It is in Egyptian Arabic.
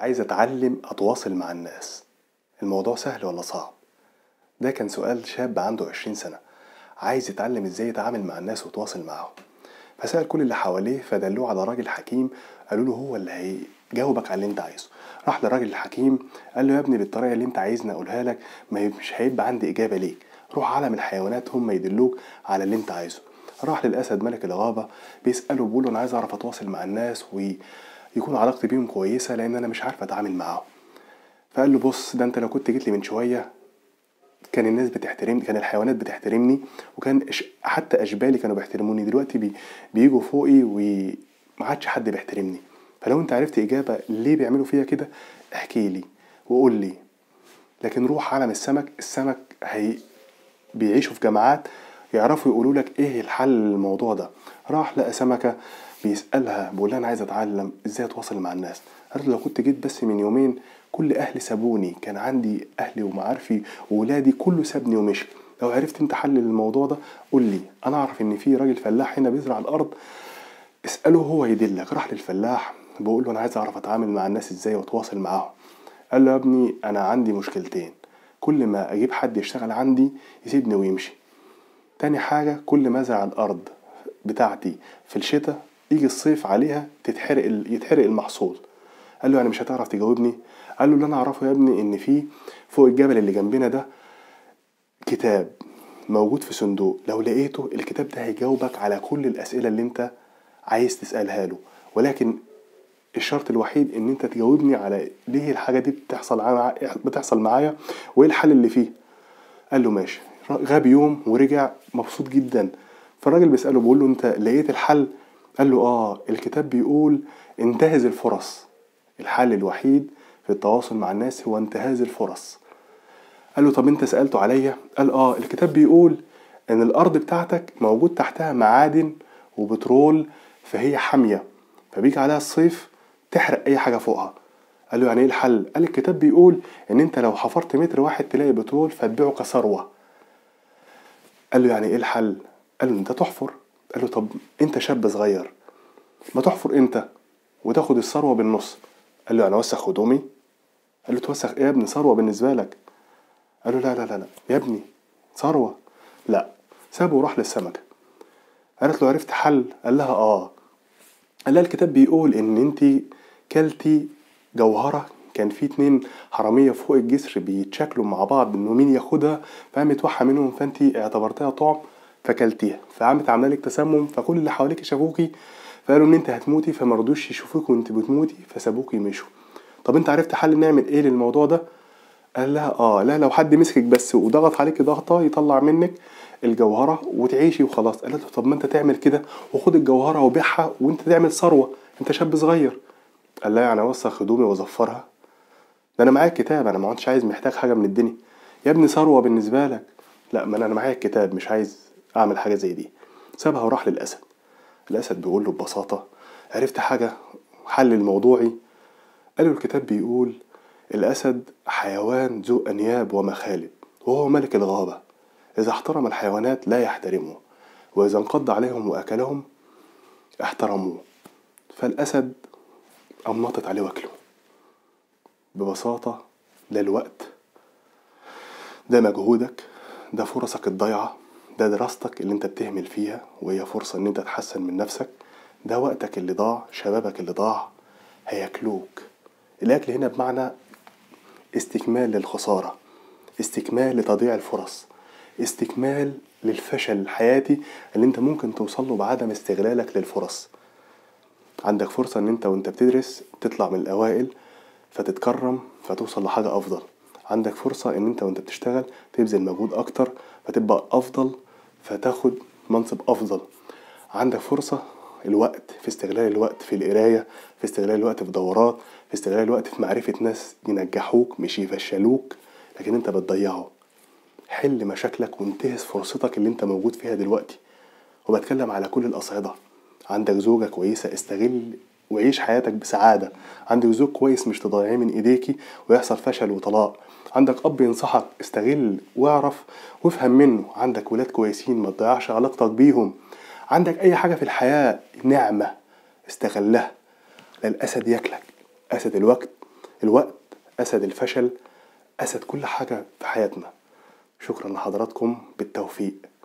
عايز أتعلم أتواصل مع الناس الموضوع سهل ولا صعب؟ ده كان سؤال شاب عنده عشرين سنة عايز يتعلم ازاي يتعامل مع الناس ويتواصل معاهم فسأل كل اللي حواليه فدلوه على راجل حكيم قالوا له هو اللي هيجاوبك على اللي انت عايزه راح للراجل الحكيم قال له يا ابني بالطريقة اللي انت عايزني اقولها لك ما مش هيبقى عندي اجابة ليك روح عالم الحيوانات هم يدلوك على اللي انت عايزه راح للاسد ملك الغابة بيسأله بيقول له انا عايز اعرف اتواصل مع الناس ويكون علاقتي بيهم كويسة لان انا مش عارف اتعامل معاهم فقال له بص ده انت لو كنت جيت لي من شويه كان الناس بتحترمني كان الحيوانات بتحترمني وكان إش- حتى اشبالي كانوا بيحترموني دلوقتي بي بيجوا فوقي وما عادش حد بيحترمني فلو انت عرفت اجابه ليه بيعملوا فيا كده احكي لي وقول لي لكن روح عالم السمك السمك هي بيعيشوا في جماعات يعرفوا يقولوا لك ايه الحل للموضوع ده راح لقى سمكه بيسالها بيقول لها انا عايز اتعلم ازاي اتواصل مع الناس قالت له لو كنت جيت بس من يومين كل اهلي سابوني كان عندي اهلي ومعارفي وولادي كله سابني ومشي لو عرفت انت حل للموضوع ده قول لي انا اعرف ان في راجل فلاح هنا بيزرع الارض اساله هو يدلك راح للفلاح بقول له انا عايز اعرف اتعامل مع الناس ازاي واتواصل معاهم قال له يا ابني انا عندي مشكلتين كل ما اجيب حد يشتغل عندي يسيبني ويمشي تاني حاجة كل ما ازرع الأرض بتاعتي في الشتاء يجي الصيف عليها تتحرق ال- يتحرق المحصول قال له يعني مش هتعرف تجاوبني قال له اللي انا اعرفه يا ابني ان في فوق الجبل اللي جنبنا ده كتاب موجود في صندوق لو لقيته الكتاب ده هيجاوبك على كل الأسئلة اللي انت عايز تسألها له ولكن الشرط الوحيد ان انت تجاوبني على ليه الحاجة دي بتحصل مع- بتحصل معايا وايه الحل اللي فيه قال له ماشي غاب يوم ورجع مبسوط جدا فالراجل بيسأله بيقول له انت لقيت الحل قال له اه الكتاب بيقول انتهز الفرص الحل الوحيد في التواصل مع الناس هو انتهاز الفرص قال له طب انت سألته عليا قال اه الكتاب بيقول ان الارض بتاعتك موجود تحتها معادن وبترول فهي حامية فبيجي عليها الصيف تحرق اي حاجة فوقها قال له يعني ايه الحل قال الكتاب بيقول ان انت لو حفرت متر واحد تلاقي بترول فتبيعه كثروة قال له يعني ايه الحل قال له انت تحفر قال له طب انت شاب صغير ما تحفر انت وتاخد الثروة بالنص قال له يعني اوسخ هدومي قال له توسخ ايه يا ابني ثروة بالنسبة لك قال له لا لا لا لا يا ابني ثروة لا سابه وراح للسمكة قالت له عرفت حل قال لها اه قال لها الكتاب بيقول ان انت كلتي جوهرة كان في اتنين حرامية فوق الجسر بيتشاكلوا مع بعض انه مين ياخدها فقامت واحدة منهم فانت اعتبرتها طعم فكلتيها فقامت عاملة لك تسمم فكل اللي حواليك شافوكي فقالوا ان انت هتموتي فمرضوش يشوفوك وانت بتموتي فسابوكي مشوا طب انت عرفت حل نعمل ايه للموضوع ده قال لها اه لا لو حد مسكك بس وضغط عليك ضغطه يطلع منك الجوهره وتعيشي وخلاص قالت له طب ما انت تعمل كده وخد الجوهره وبيعها وانت تعمل ثروه انت شاب صغير قال لها يعني اوسخ هدومي واظفرها ده انا معايا الكتاب انا ما كنتش عايز محتاج حاجه من الدنيا يا ابني ثروه بالنسبه لك لا ما انا أنا معايا الكتاب مش عايز اعمل حاجه زي دي سابها وراح للاسد الاسد بيقول له ببساطه عرفت حاجه حل الموضوعي قال له الكتاب بيقول الأسد حيوان ذو أنياب ومخالب وهو ملك الغابة إذا احترم الحيوانات لا يحترمه وإذا انقض عليهم وأكلهم احترموه فالأسد قام ناطط عليه واكله ببساطة ده الوقت ده مجهودك ده فرصك الضايعة ده دراستك اللي انت بتهمل فيها وهي فرصة ان انت تحسن من نفسك ده وقتك اللي ضاع شبابك اللي ضاع هياكلوك الأكل هنا بمعنى استكمال للخسارة استكمال لتضييع الفرص استكمال للفشل الحياتي اللي انت ممكن توصله بعدم استغلالك للفرص عندك فرصة ان انت وانت بتدرس تطلع من الأوائل فتتكرم فتوصل لحاجة أفضل عندك فرصة ان انت وانت بتشتغل تبذل مجهود أكتر فتبقى أفضل فتاخد منصب أفضل عندك فرصة الوقت في استغلال الوقت في القراية في استغلال الوقت في دورات في استغلال الوقت في معرفة ناس ينجحوك مش يفشلوك لكن انت بتضيعه حل مشاكلك وانتهز فرصتك اللي انت موجود فيها دلوقتي وبتكلم على كل الأصعدة عندك زوجة كويسة استغل وعيش حياتك بسعادة عندك زوج كويس مش تضيعيه من ايديكي ويحصل فشل وطلاق عندك اب ينصحك استغل واعرف وافهم منه عندك ولاد كويسين ما تضيعش علاقتك بيهم عندك اي حاجة في الحياة نعمة استغلها لا الاسد ياكلك اسد الوقت الوقت أسد الفشل أسد كل حاجة في حياتنا شكرا لحضراتكم بالتوفيق